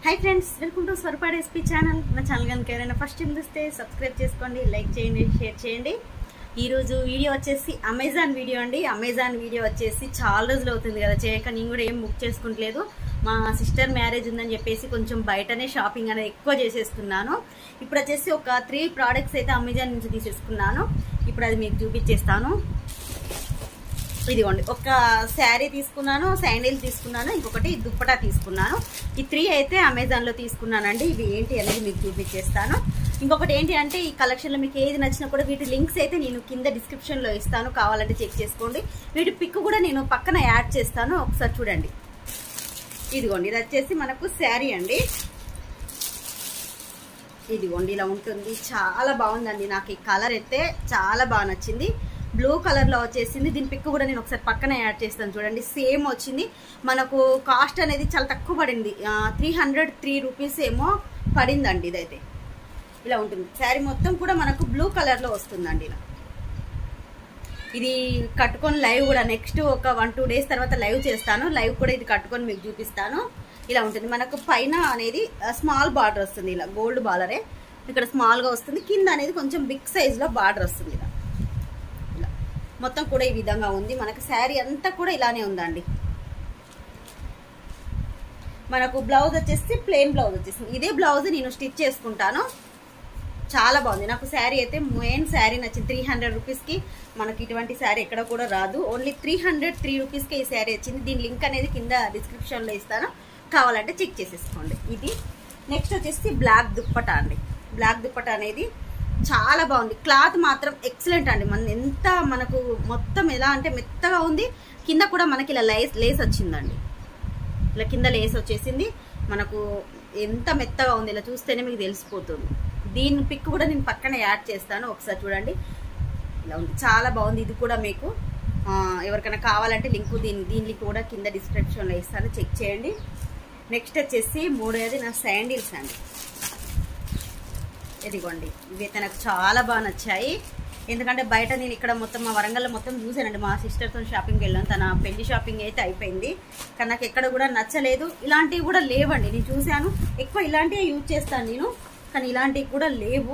hi friends welcome to స్వరపాడ SP channel నా channel కనుక ఎవరైనా ఫస్ట్ టైం చూస్తే సబ్స్క్రైబ్ చేసుకోండి లైక్ చేయండి షేర్ చేయండి ఈరోజు వీడియో వచ్చేసి అమెజాన్ వీడియో అండి అమెజాన్ వీడియో వచ్చేసి చాలా రోజులు అవుతుంది కదా చేయక నేను కూడా ఏం బుక్ చేసుకుంటలేదు మా సిస్టర్ మ్యారేజ్ ఉందని చెప్పేసి కొంచెం బయటనే షాపింగ్ అనేది ఎక్కువ చేసేస్తున్నాను ఇప్పుడు వచ్చేసి ఒక త్రీ ప్రోడక్ట్స్ అయితే అమెజాన్ నుంచి తీసేసుకున్నాను ఇప్పుడు అది మీకు చూపించేస్తాను ఇదిగోండి ఒక శారీ తీసుకున్నాను శాండిల్ తీసుకున్నాను ఇంకొకటి దుప్పటా తీసుకున్నాను ఈ త్రీ అయితే అమెజాన్లో తీసుకున్నానండి ఇవి ఏంటి అనేది మీకు చూపించేస్తాను ఇంకొకటి ఏంటి అంటే ఈ కలెక్షన్లో మీకు ఏది నచ్చినా కూడా వీటి లింక్స్ అయితే నేను కింద డిస్క్రిప్షన్లో ఇస్తాను కావాలంటే చెక్ చేసుకోండి వీటి పిక్ కూడా నేను పక్కన యాడ్ చేస్తాను ఒకసారి చూడండి ఇదిగోండి ఇది వచ్చేసి మనకు శారీ అండి ఇదిగోండి ఇలా ఉంటుంది చాలా బాగుందండి నాకు ఈ కలర్ అయితే చాలా బాగా నచ్చింది బ్లూ కలర్లో వచ్చేసింది దీని పిక్ కూడా నేను ఒకసారి పక్కన యాడ్ చేస్తాను చూడండి సేమ్ వచ్చింది మనకు కాస్ట్ అనేది చాలా తక్కువ పడింది త్రీ హండ్రెడ్ త్రీ రూపీస్ ఏమో పడిందండి ఇదైతే ఇలా ఉంటుంది శారీ మొత్తం కూడా మనకు బ్లూ కలర్లో వస్తుందండి ఇలా ఇది కట్టుకొని లైవ్ కూడా నెక్స్ట్ ఒక వన్ టూ డేస్ తర్వాత లైవ్ చేస్తాను లైవ్ కూడా ఇది కట్టుకొని మీకు చూపిస్తాను ఇలా ఉంటుంది మనకు పైన అనేది స్మాల్ బార్డర్ వస్తుంది ఇలా గోల్డ్ బార్డరే ఇక్కడ స్మాల్గా వస్తుంది కింద అనేది కొంచెం బిగ్ సైజ్లో బార్డర్ వస్తుంది ఇలా ఇలా మొత్తం కూడా ఈ విధంగా ఉంది మనకు శారీ అంతా కూడా ఇలానే ఉందండి మనకు బ్లౌజ్ వచ్చేసి ప్లెయిన్ బ్లౌజ్ వచ్చేసింది ఇదే బ్లౌజ్ నేను స్టిచ్ చేసుకుంటాను చాలా బాగుంది నాకు శారీ అయితే మెయిన్ శారీ నచ్చింది త్రీ హండ్రెడ్ రూపీస్కి మనకి ఇటువంటి శారీ ఎక్కడ కూడా రాదు ఓన్లీ త్రీ హండ్రెడ్ త్రీ రూపీస్కి ఈ శారీ వచ్చింది దీని లింక్ అనేది కింద డిస్క్రిప్షన్లో ఇస్తాను కావాలంటే చెక్ చేసేసుకోండి ఇది నెక్స్ట్ వచ్చేసి బ్లాక్ దుప్పట అండి బ్లాక్ దుప్పట అనేది చాలా బాగుంది క్లాత్ మాత్రం ఎక్సలెంట్ అండి మన ఎంత మనకు మొత్తం ఎలా అంటే మెత్తగా ఉంది కింద కూడా మనకి ఇలా లేస్ లేస్ వచ్చిందండి ఇలా కింద లేస్ వచ్చేసింది మనకు ఎంత మెత్తగా ఉంది ఇలా చూస్తేనే మీకు తెలిసిపోతుంది దీని పిక్ కూడా నేను పక్కన యాడ్ చేస్తాను ఒకసారి చూడండి ఇలా ఉంది చాలా బాగుంది ఇది కూడా మీకు ఎవరికైనా కావాలంటే లింక్ దీని దీని లింక్ కూడా కింద డిస్క్రిప్షన్లో ఇస్తాను చెక్ చేయండి నెక్స్ట్ వచ్చేసి మూడోది నా శాండిల్స్ అండి ఇదిగోండి ఇవైతే నాకు చాలా బాగా నచ్చాయి ఎందుకంటే బయట నేను ఇక్కడ మొత్తం మా వరంగల్లో మొత్తం చూసానండి మా సిస్టర్తో షాపింగ్కి వెళ్ళాను తన పెళ్లి షాపింగ్ అయితే అయిపోయింది కానీ నాకు ఎక్కడ కూడా నచ్చలేదు ఇలాంటివి కూడా లేవండి నేను చూశాను ఎక్కువ ఇలాంటివి యూజ్ చేస్తాను నేను కానీ ఇలాంటివి కూడా లేవు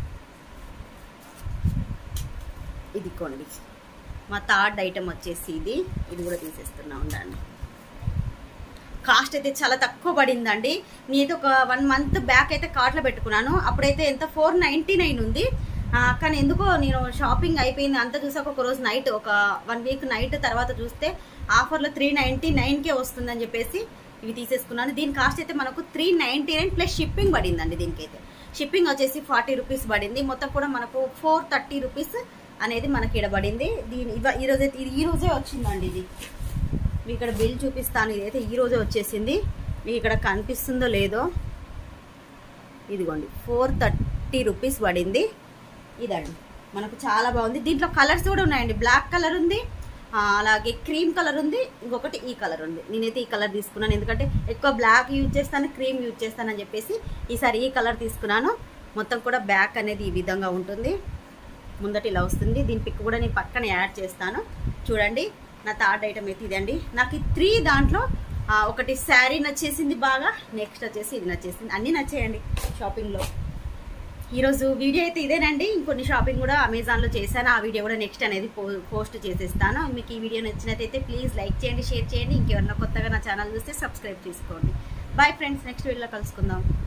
ఇది కొండి మా థర్డ్ ఐటమ్ వచ్చేసి ఇది ఇది కూడా తీసేస్తున్నా ఉండండి కాస్ట్ అయితే చాలా తక్కువ పడిందండి నేనైతే ఒక వన్ మంత్ బ్యాక్ అయితే కార్ట్లో పెట్టుకున్నాను అప్పుడైతే ఎంత ఫోర్ నైంటీ నైన్ ఉంది కానీ ఎందుకో నేను షాపింగ్ అయిపోయింది అంతా చూసాక ఒక రోజు నైట్ ఒక వన్ వీక్ నైట్ తర్వాత చూస్తే ఆఫర్లో త్రీ నైంటీ నైన్కే వస్తుందని చెప్పేసి ఇవి తీసేసుకున్నాను దీని కాస్ట్ అయితే మనకు three ninety nine plus shipping పడిందండి దీనికైతే షిప్పింగ్ వచ్చేసి ఫార్టీ రూపీస్ పడింది మొత్తం కూడా మనకు ఫోర్ థర్టీ రూపీస్ అనేది మనకి ఇడబడింది దీని ఈ రోజు ఇది ఈ రోజే వచ్చిందండి ఇది మీకు ఇక్కడ బిల్ చూపిస్తాను ఇదైతే ఈ రోజే వచ్చేసింది మీకు ఇక్కడ కనిపిస్తుందో లేదో ఇదిగోండి ఫోర్ థర్టీ రూపీస్ పడింది ఇదండి మనకు చాలా బాగుంది దీంట్లో కలర్స్ కూడా ఉన్నాయండి బ్లాక్ కలర్ ఉంది అలాగే క్రీమ్ కలర్ ఉంది ఇంకొకటి ఈ కలర్ ఉంది నేనైతే ఈ కలర్ తీసుకున్నాను ఎందుకంటే ఎక్కువ బ్లాక్ యూజ్ చేస్తాను క్రీమ్ యూజ్ చేస్తానని చెప్పేసి ఈసారి ఈ కలర్ తీసుకున్నాను మొత్తం కూడా బ్యాక్ అనేది ఈ విధంగా ఉంటుంది ముందటి ఇలా వస్తుంది దీని పిక్ కూడా నేను పక్కన యాడ్ చేస్తాను చూడండి నా థర్డ్ ఐటమ్ అయితే ఇదండి నాకు ఈ త్రీ దాంట్లో ఒకటి శారీ నచ్చేసింది బాగా నెక్స్ట్ వచ్చేసి ఇది నచ్చేసింది అన్నీ నచ్చేయండి షాపింగ్లో ఈరోజు వీడియో అయితే ఇదేనండి ఇంకొన్ని షాపింగ్ కూడా అమెజాన్లో చేశాను ఆ వీడియో కూడా నెక్స్ట్ అనేది పోస్ట్ చేసేస్తాను మీకు ఈ వీడియో నచ్చినట్టయితే ప్లీజ్ లైక్ చేయండి షేర్ చేయండి ఇంకెవరన్నా కొత్తగా నా ఛానల్ చూస్తే సబ్స్క్రైబ్ చేసుకోండి బాయ్ ఫ్రెండ్స్ నెక్స్ట్ వీడియోలో కలుసుకుందాం